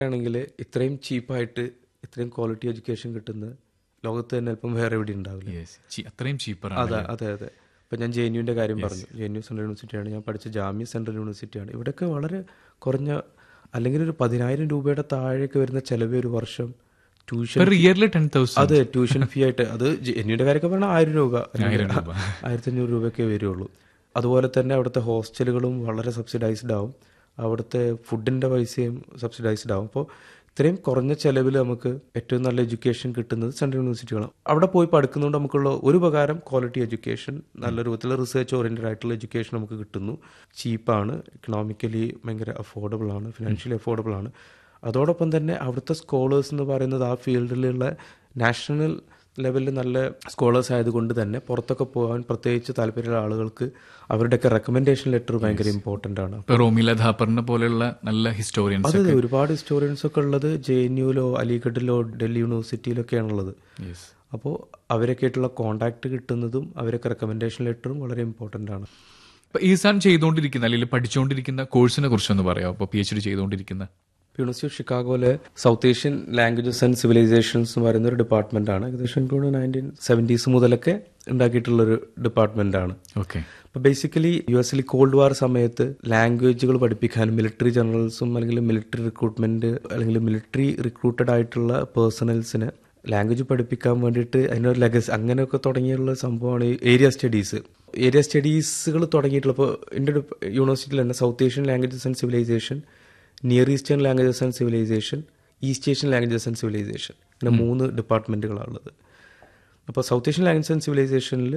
ആണെങ്കിൽ ഇത്രയും ചീപ്പായിട്ട് ഇത്രയും ക്വാളിറ്റി എഡ്യൂക്കേഷൻ കിട്ടുന്ന ലോകത്ത് തന്നെ അല്പം വേറെ എവിടെ ഉണ്ടാവില്ല യെസ് അത്രയും ചീപ്പറാണ് അതെ അതെ അതെ ഇപ്പം ഞാൻ ജെ എൻ യുവിൻ്റെ കാര്യം പറഞ്ഞു ജെ എൻ യു സെൻട്രൽ യൂണിവേഴ്സിറ്റിയാണ് ഞാൻ പഠിച്ച ജാമ്യ സെൻട്രൽ യൂണിവേഴ്സിറ്റിയാണ് ഇവിടെയൊക്കെ വളരെ കുറഞ്ഞ അല്ലെങ്കിൽ ഒരു പതിനായിരം രൂപയുടെ താഴേക്ക് വരുന്ന ചിലവ് ഒരു വർഷം tuition per yearly ten thousand അതെ ട്യൂഷൻ ഫീ ആയിട്ട് അത് ജെ എൻ യുടെ കാര്യമൊക്കെ പറഞ്ഞാൽ ആയിരം രൂപ ആയിരം രൂപ ആയിരത്തി അഞ്ഞൂറ് രൂപയൊക്കെ വരുള്ളൂ അതുപോലെ തന്നെ അവിടുത്തെ ഹോസ്റ്റലുകളും വളരെ സബ്സിഡൈസ്ഡ് ആവും അവിടുത്തെ ഫുഡിൻ്റെ പൈസയും സബ്സിഡൈസ്ഡ് ആവും അപ്പോൾ ഇത്രയും കുറഞ്ഞ ചെലവിൽ നമുക്ക് ഏറ്റവും നല്ല എഡ്യൂക്കേഷൻ കിട്ടുന്നത് സെൻട്രൽ യൂണിവേഴ്സിറ്റികളാണ് അവിടെ പോയി പഠിക്കുന്നതുകൊണ്ട് നമുക്കുള്ള ഒരു ഉപകാരം ക്വാളിറ്റി എഡ്യൂക്കേഷൻ നല്ല രൂപത്തിൽ റിസർച്ച് ഓറിയൻറ്റഡ് ആയിട്ടുള്ള എഡ്യൂക്കേഷൻ നമുക്ക് കിട്ടുന്നു ചീപ്പാണ് ഇക്കണോമിക്കലി ഭയങ്കര അഫോർഡബിൾ ആണ് ഫിനാൻഷ്യലി അഫോർഡബിൾ ആണ് അതോടൊപ്പം തന്നെ അവിടുത്തെ സ്കോളേഴ്സ് എന്ന് പറയുന്നത് ആ ഫീൽഡിലുള്ള നാഷണൽ ലെവലിൽ നല്ല സ്കോളേഴ്സ് ആയതുകൊണ്ട് തന്നെ പുറത്തൊക്കെ പോകാൻ പ്രത്യേകിച്ച് താല്പര്യമുള്ള ആളുകൾക്ക് അവരുടെയൊക്കെ റെക്കമെൻഡേഷൻ ലെറ്റർ ഭയങ്കര ഇമ്പോർട്ടൻ്റ് ആണ് ഇപ്പൊ റോമില ധാപ്പറിനെ പോലെയുള്ള നല്ല ഹിസ്റ്റോറിയൻസ് അതെ അതെ ഒരുപാട് ഹിസ്റ്റോറിയൻസ് ഒക്കെ ഉള്ളത് ജെ എൻ യുവിലോ അലിഗഡിലോ ഡൽഹി യൂണിവേഴ്സിറ്റിയിലൊക്കെയാണുള്ളത് യെസ് അപ്പോൾ അവരൊക്കെ ആയിട്ടുള്ള കോണ്ടാക്ട് കിട്ടുന്നതും അവരൊക്കെ റെക്കമെൻഡേഷൻ ലെറ്ററും വളരെ ഇമ്പോർട്ടൻ്റ് ആണ് ഇപ്പൊ ഈസാൻ ചെയ്തുകൊണ്ടിരിക്കുന്ന അല്ലെങ്കിൽ പഠിച്ചുകൊണ്ടിരിക്കുന്ന കോഴ്സിനെ കുറിച്ചൊന്ന് പറയാം അപ്പോൾ പി എച്ച് ഡി ചെയ്തുകൊണ്ടിരിക്കുന്ന യൂണിവേഴ്സിറ്റി ഓഫ് ഷിക്കാഗോയിലെ South Asian languages and civilisations എന്ന് പറയുന്ന ഒരു ഡിപ്പാർട്ട്മെന്റ് ആണ് ഏകദേശം എനിക്ക് തോന്നുന്നു നയൻറ്റീൻ സെവൻറ്റീസ് മുതലൊക്കെ ഉണ്ടാക്കിയിട്ടുള്ളൊരു ഡിപ്പാർട്ട്മെന്റ് ആണ് ഓക്കെ അപ്പോൾ ബേസിക്കലി യു എസിൽ കോൾഡ് വാർ സമയത്ത് ലാംഗ്വേജുകൾ പഠിപ്പിക്കാനും മിലിറ്ററി ജനറൽസും അല്ലെങ്കിൽ മിലിറ്ററി റിക്രൂട്ട്മെന്റ് അല്ലെങ്കിൽ മിലിറ്ററി റിക്രൂട്ടഡ് ആയിട്ടുള്ള പേഴ്സണൽസിന് ലാംഗ്വേജ് പഠിപ്പിക്കാൻ വേണ്ടിയിട്ട് അതിനൊരു ലെഗസ് അങ്ങനെയൊക്കെ തുടങ്ങിയുള്ള സംഭവമാണ് ഈ ഏരിയ സ്റ്റഡീസ് ഏരിയ സ്റ്റഡീസുകൾ തുടങ്ങിയിട്ടുള്ള ഇപ്പോൾ എൻ്റെ ഒരു യൂണിവേഴ്സിറ്റിയിൽ തന്നെ south Asian languages and civilisation near eastern languages and civilisation east Asian languages and civilisation ഇങ്ങനെ മൂന്ന് ഡിപ്പാർട്ട്മെൻറ്റുകളാണുള്ളത് അപ്പോൾ സൗത്ത് ഏഷ്യൻ ലാംഗ്വേജ് ആൻഡ് സിവിലൈസേഷനിൽ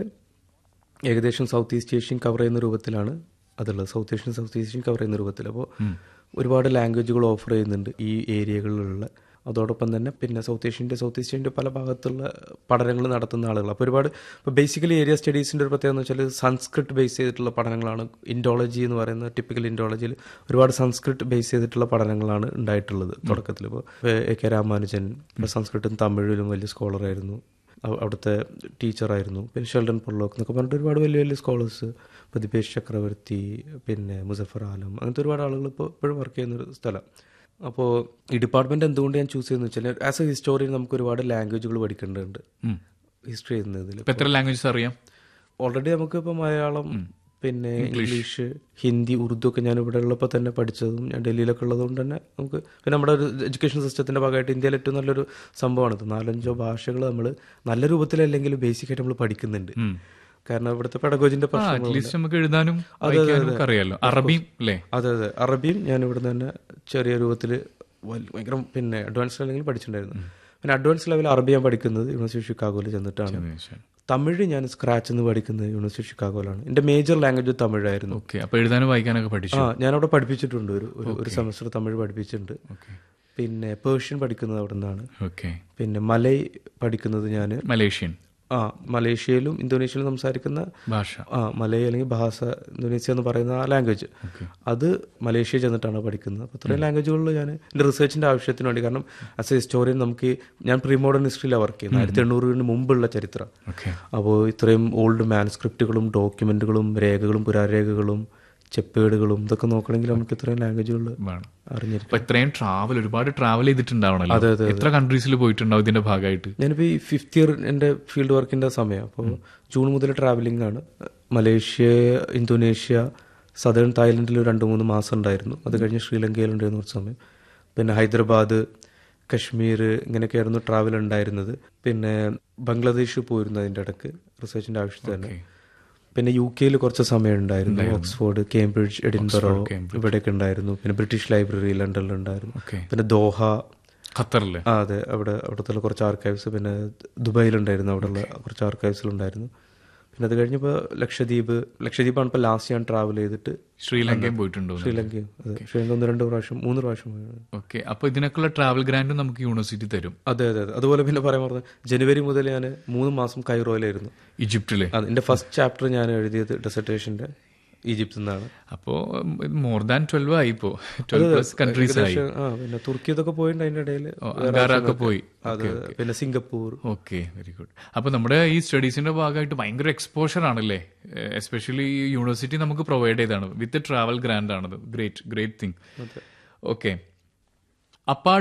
ഏകദേശം സൗത്ത് ഈസ്റ്റ് ഏഷ്യൻ കവർ ചെയ്യുന്ന രൂപത്തിലാണ് അതുള്ളത് south Asian south Asian cover ചെയ്യുന്ന രൂപത്തിൽ അപ്പോൾ ഒരുപാട് ലാംഗ്വേജുകൾ ഓഫർ ചെയ്യുന്നുണ്ട് ഈ ഏരിയകളിലുള്ള അതോടൊപ്പം തന്നെ പിന്നെ സൗത്ത് ഏഷ്യൻ്റെ സൗത്ത് ഏഷ്യൻ്റെ പല ഭാഗത്തുള്ള പഠനങ്ങൾ നടത്തുന്ന ആളുകൾ അപ്പോൾ ഒരുപാട് ഇപ്പോൾ ബേസിക്കലി ഏരിയ സ്റ്റഡീസിൻ്റെ ഒരു പ്രത്യേകത എന്ന് വെച്ചാൽ സംസ്കൃത് ബേസ് ചെയ്തിട്ടുള്ള പഠനങ്ങളാണ് ഇൻഡോളജി എന്ന് പറയുന്ന ടിപ്പിക്കൽ ഇൻഡോളജിയിൽ ഒരുപാട് സംസ്കൃത് ബേസ് ചെയ്തിട്ടുള്ള പഠനങ്ങളാണ് ഉണ്ടായിട്ടുള്ളത് തുടക്കത്തിൽ ഇപ്പോൾ എ കെ രാമാനുജൻ ഇപ്പോൾ സംസ്കൃതും തമിഴിലും വലിയ സ്കോളറായിരുന്നു അവ- അവിടുത്തെ ടീച്ചറായിരുന്നു പിന്നെ ഷെൽഡൻ പൊള്ളോക്ക് എന്നൊക്കെ പറഞ്ഞിട്ട് ഒരുപാട് വലിയ വലിയ സ്കോളേഴ്സ് ഇപ്പോൾ ദിപേഷ് ചക്രവർത്തി പിന്നെ മുസഫർ ആലം അങ്ങനത്തെ ഒരുപാട് ആളുകൾ ഇപ്പോൾ ഇപ്പോഴും വർക്ക് ചെയ്യുന്നൊരു സ്ഥലം അപ്പോൾ ഈ ഡിപ്പാർട്ട്മെൻറ്റ് എന്തുകൊണ്ട് ഞാൻ ചൂസ് ചെയ്യുന്നത് വെച്ചാൽ ആസ് എ ഹിസ്റ്റോറിയൻ നമുക്ക് ഒരുപാട് ലാംഗ്വേജുകൾ പഠിക്കേണ്ടതുണ്ട് ഹിസ്റ്ററി ചെയ്യുന്നതിൽ ഇപ്പൊ എത്ര ലാംഗ്വേജസ് അറിയാം ഓൾറെഡി നമുക്ക് ഇപ്പോൾ മലയാളം പിന്നെ ഇംഗ്ലീഷ് ഹിന്ദി ഉറുദു ഒക്കെ ഞാൻ ഇവിടെ ഉള്ളപ്പോൾ തന്നെ പഠിച്ചതും ഞാൻ ഡൽഹിയിലൊക്കെ ഉള്ളതുകൊണ്ട് തന്നെ നമുക്ക് പിന്നെ നമ്മുടെ ഒരു എഡ്യൂക്കേഷൻ സിസ്റ്റത്തിന്റെ ഭാഗമായിട്ട് ഇന്ത്യയിൽ ഏറ്റവും നല്ലൊരു സംഭവമാണ് ഇത് നാലഞ്ചോ ഭാഷകൾ നമ്മൾ നല്ല രൂപത്തിലല്ലെങ്കിലും ബേസിക് ആയിട്ട് നമ്മൾ പഠിക്കുന്നുണ്ട് കാരണം ഇവിടുത്തെ പെഡഗോജിന്റെ പ്രശ്നം അറ്റ്ലീസ്റ്റ് നമുക്ക് എഴുതാനും വായിക്കാനും ഒക്കെ അറിയാലോ അറബിയും അല്ലേ അതെ അതെ അറബിയും ഞാൻ ഇവിടുന്ന് തന്നെ ചെറിയ രൂപത്തിൽ ഭയങ്കര പിന്നെ അഡ്വാൻസ് അല്ലെങ്കിൽ പഠിച്ചിട്ടുണ്ടായിരുന്നു പിന്നെ അഡ്വാൻസ് ലെവൽ അറബി ഞാൻ പഠിക്കുന്നത് യൂണിവേഴ്സിറ്റി ഷിക്കാഗോയിൽ ചെന്നിട്ടാണ് തമിഴ് ഞാൻ സ്ക്രാച്ച് എന്ന് പഠിക്കുന്നത് യൂണിവേഴ്സിറ്റി ഷിക്കാഗോയിലാണ് എൻ്റെ മേജർ ലാംഗ്വേജ് തമിഴായിരുന്നു ഓക്കെ അപ്പൊ എഴുതാനും വായിക്കാനൊക്കെ പഠിച്ചു ആ ഞാനവിടെ പഠിപ്പിച്ചിട്ടുണ്ട് ഒരു ഒരു- ഒരു സെമസ്റ്റർ തമിഴ് പഠിപ്പിച്ചിട്ടുണ്ട് ഓക്കെ പിന്നെ പേർഷ്യൻ പഠിക്കുന്നത് അവിടെ നിന്നാണ് ഓക്കെ പിന്നെ മലയ് പഠിക്കുന്നത് ഞാൻ മലേഷ്യൻ ആ മലേഷ്യയിലും ഇന്തോനേഷ്യയിലും സംസാരിക്കുന്ന ഭാഷ ആ മലയ് അല്ലെങ്കിൽ ഭാഷ ഇന്തോനേഷ്യ എന്ന് പറയുന്ന ആ ലാംഗ്വേജ് അത് മലേഷ്യ ചെന്നിട്ടാണ് പഠിക്കുന്നത് അപ്പോൾ ഇത്രയും ലാംഗ്വേജുകളിൽ ഞാൻ എൻ്റെ റിസർച്ചിൻ്റെ ആവശ്യത്തിന് വേണ്ടി കാരണം ആസ് എ ഹിസ്റ്റോറിയൻ നമുക്ക് ഈ- ഞാൻ പ്രീ മോഡേൺ ഹിസ്റ്ററിയിലാണ് വർക്ക് ചെയ്യുന്നത് ആയിരത്തി എണ്ണൂറിന് മുമ്പുള്ള ചരിത്രം ഓക്കെ അപ്പോൾ ഇത്രയും ഓൾഡ് മാനുസ്ക്രിപ്റ്റുകളും ഡോക്യുമെന്റുകളും രേഖകളും പുരാരേഖകളും ചെപ്പേടുകളും ഇതൊക്കെ നോക്കണമെങ്കിൽ നമുക്ക് ഇത്രയും ലാംഗ്വേജുകൾ വേണം അറിഞ്ഞിരിക്കും അപ്പൊ ഇത്രയും ട്രാവൽ ഒരുപാട് ട്രാവൽ ചെയ്തിട്ടുണ്ടാവണല്ലോ എത്ര കൺട്രീസിൽ പോയിട്ടുണ്ടാവും ഇതിന്റെ ഭാഗമായിട്ട് ഞാനിപ്പോൾ ഈ ഫിഫ്ത്ത് ഇയർ എൻ്റെ ഫീൽഡ് വർക്കിൻ്റെ സമയം അപ്പോൾ ജൂൺ മുതൽ ട്രാവലിംഗ് ആണ് മലേഷ്യ ഇന്തോനേഷ്യ സദേൺ തായ്ലൻഡിൽ ഒരു രണ്ട് മൂന്ന് മാസം ഉണ്ടായിരുന്നു അത് കഴിഞ്ഞ് ശ്രീലങ്കയിലുണ്ടായിരുന്നു കുറച്ച് സമയം പിന്നെ ഹൈദരാബാദ് കശ്മീർ ഇങ്ങനെയൊക്കെയായിരുന്നു ട്രാവൽ ഉണ്ടായിരുന്നത് പിന്നെ ബംഗ്ലാദേശ് പോയിരുന്നു അതിൻ്റെ ഇടക്ക് റിസർച്ചിൻ്റെ ആവശ്യത്തിന് തന്നെ പിന്നെ യു കെയിൽ കുറച്ച് സമയം ഉണ്ടായിരുന്നു ഓക്സ്ഫോർഡ് കേംബ്രിഡ്ജ് എഡിൻബറോ ഇവിടെയൊക്കെ ഉണ്ടായിരുന്നു പിന്നെ ബ്രിട്ടീഷ് ലൈബ്രറി ലണ്ടനിൽ ഉണ്ടായിരുന്നു ഓക്കെ പിന്നെ ദോഹ ഖത്തറില് ആ അതെ അവിടെ അവിടുത്തെ കുറച്ച് ആർക്കൈവ്സ് പിന്നെ ദുബായിലുണ്ടായിരുന്നു അവിടെയുള്ള കുറച്ച് ആർക്കൈവ്സിലുണ്ടായിരുന്നു പിന്നെ അത് കഴിഞ്ഞപ്പോൾ ലക്ഷദ്വീപ് ലക്ഷദ്വീപാണ് ഇപ്പോൾ ലാസ്റ്റ് ഞാൻ ട്രാവൽ ചെയ്തിട്ട് ശ്രീലങ്കയും പോയിട്ടുണ്ടോ ശ്രീലങ്കയും അതെ ശ്രീലങ്ക ഒന്ന് രണ്ട് പ്രാവശ്യം മൂന്ന് പ്രാവശ്യം പോയി. ഓക്കെ അപ്പൊ ഇതിനൊക്കെയുള്ള ട്രാവൽ ഗ്രാൻഡും നമുക്ക് യൂണിവേഴ്സിറ്റി തരും അതെ അതെ അതെ അതുപോലെ പിന്നെ പറയാൻ പറഞ്ഞത് ജനുവരി മുതൽ ഞാൻ മൂന്ന് മാസം കൈറോയിലായിരുന്നു ഈജിപ്തില് അത് എൻ്റെ ഫസ്റ്റ് ചാപ്റ്റർ ഞാൻ എഴുതിയത് ഡെസർട്ടേഷൻ്റെ ഈജിപ്തിൽ നിന്നാണ് അപ്പോ മോർ ദാൻ ട്വൽവ് ആയി ഇപ്പോ ട്വൽവ് പ്ലസ് കൺട്രീസ് ആയി ഏകദേശം, ആ പിന്നെ തുർക്കി ഇതൊക്കെ പോയിട്ടുണ്ട് അതിൻ്റെ ഇടയിൽ അങ്കാറൊക്കെ പോയി അത് പിന്നെ സിംഗപ്പൂർ ഓക്കെ വെരി ഗുഡ് അപ്പൊ നമ്മുടെ ഈ സ്റ്റഡീസിന്റെ ഭാഗമായിട്ട് ഭയങ്കര എക്സ്പോഷർ ആണല്ലേ എസ്പെഷ്യലി യൂണിവേഴ്സിറ്റി നമുക്ക് പ്രൊവൈഡ് ചെയ്താണ് വിത്ത് ട്രാവൽ ഗ്രാൻഡ് ആണത് great great thing okay apart